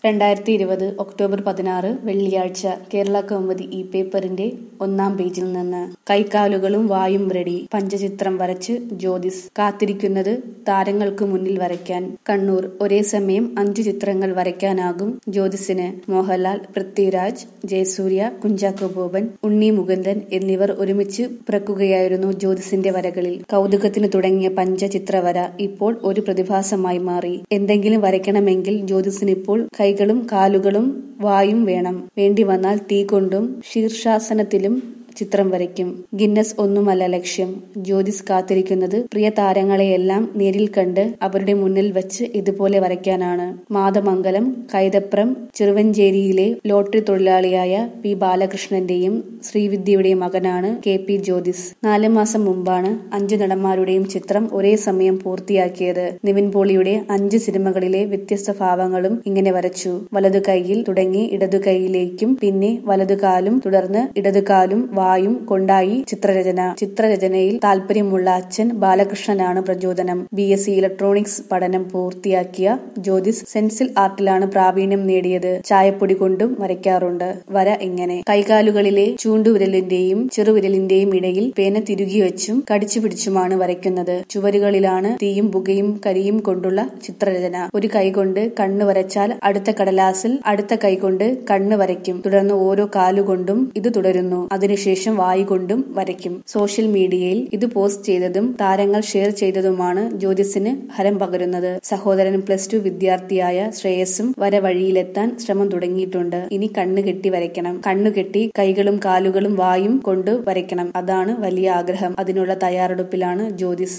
രണ്ടായിരത്തി ഇരുപത് ഒക്ടോബർ പതിനാറ് വെള്ളിയാഴ്ച കേരള കൗമുദി ഈ പേപ്പറിന്റെ ഒന്നാം പേജിൽ നിന്ന് കൈക്കാലുകളും വായും റെഡി പഞ്ചചിത്രം വരച്ച് ജ്യോതിസ് കാത്തിരിക്കുന്നത് താരങ്ങൾക്ക് മുന്നിൽ വരയ്ക്കാൻ കണ്ണൂർ ഒരേ സമയം അഞ്ചു ചിത്രങ്ങൾ വരയ്ക്കാനാകും ജ്യോതിസിന് മോഹൻലാൽ പൃഥ്വിരാജ് ജയസൂര്യ കുഞ്ചാക്കോ ബോബൻ ഉണ്ണി മുകുന്ദൻ എന്നിവർ ഒരുമിച്ച് പിറക്കുകയായിരുന്നു ജ്യോതിസിന്റെ വരകളിൽ കൗതുകത്തിന് തുടങ്ങിയ പഞ്ചചിത്രവര ഇപ്പോൾ ഒരു പ്രതിഭാസമായി മാറി എന്തെങ്കിലും വരയ്ക്കണമെങ്കിൽ ജ്യോതിസിന് ഇപ്പോൾ കൈകളും കാലുകളും വായും വേണം വേണ്ടി വന്നാൽ തീ കൊണ്ടും ശീർഷാസനത്തിലും ചിത്രം വരയ്ക്കും ഗിന്നസ് ഒന്നുമല്ല ലക്ഷ്യം ജ്യോതിസ് കാത്തിരിക്കുന്നത് പ്രിയ താരങ്ങളെയെല്ലാം നേരിൽ കണ്ട് അവരുടെ മുന്നിൽ വെച്ച് ഇതുപോലെ വരയ്ക്കാനാണ് മാതമംഗലം കൈതപ്രം ചെറുവഞ്ചേരിയിലെ ലോട്ടറി തൊഴിലാളിയായ പി ബാലകൃഷ്ണന്റെയും ശ്രീവിദ്യയുടെയും മകനാണ് കെ പി ജ്യോതിസ് നാല് മാസം മുമ്പാണ് അഞ്ചു നടന്മാരുടെയും ചിത്രം ഒരേ സമയം പൂർത്തിയാക്കിയത് നിവിൻ പോളിയുടെ അഞ്ച് സിനിമകളിലെ വ്യത്യസ്ത ഭാവങ്ങളും ഇങ്ങനെ വരച്ചു വലതു കൈയിൽ തുടങ്ങി ഇടതു കൈയിലേക്കും പിന്നെ വലതുകാലും തുടർന്ന് ഇടതുകാലും വായും കൊണ്ടായി ചിത്രരചന ചിത്രരചനയിൽ താല്പര്യമുള്ള അച്ഛൻ ബാലകൃഷ്ണനാണ് പ്രചോദനം ബി എസ് സി ഇലക്ട്രോണിക്സ് പഠനം പൂർത്തിയാക്കിയ ജ്യോതിസ് സെൻസിൽ ആർട്ടിലാണ് പ്രാവീണ്യം നേടിയത് ചായപ്പൊടി കൊണ്ടും വരയ്ക്കാറുണ്ട് വര ഇങ്ങനെ കൈകാലുകളിലെ ചൂണ്ടുവിരലിന്റെയും ചെറുവിരലിന്റെയും ഇടയിൽ പേന തിരുകി വെച്ചും കടിച്ചു പിടിച്ചുമാണ് വരയ്ക്കുന്നത് ചുവരുകളിലാണ് തീയും പുകയും കരിയും കൊണ്ടുള്ള ചിത്രരചന ഒരു കൈകൊണ്ട് കണ്ണ് വരച്ചാൽ അടുത്ത കടലാസിൽ അടുത്ത കൈകൊണ്ട് കണ്ണ് വരയ്ക്കും തുടർന്ന് ഓരോ കാലുകൊണ്ടും ഇത് തുടരുന്നു അതിനുശേഷം വായു കൊണ്ടും വരയ്ക്കും സോഷ്യൽ മീഡിയയിൽ ഇത് പോസ്റ്റ് ചെയ്തതും താരങ്ങൾ ഷെയർ ചെയ്തതുമാണ് ജ്യോതിസിന് ഹരം പകരുന്നത് സഹോദരൻ പ്ലസ് ടു വിദ്യാർത്ഥിയായ ശ്രേയസും വര വഴിയിലെത്താൻ ശ്രമം തുടങ്ങിയിട്ടുണ്ട് ഇനി കണ്ണു കെട്ടി വരയ്ക്കണം കണ്ണു കെട്ടി കൈകളും കാലുകളും വായും കൊണ്ട് വരയ്ക്കണം അതാണ് വലിയ ആഗ്രഹം അതിനുള്ള തയ്യാറെടുപ്പിലാണ് ജ്യോതിസ്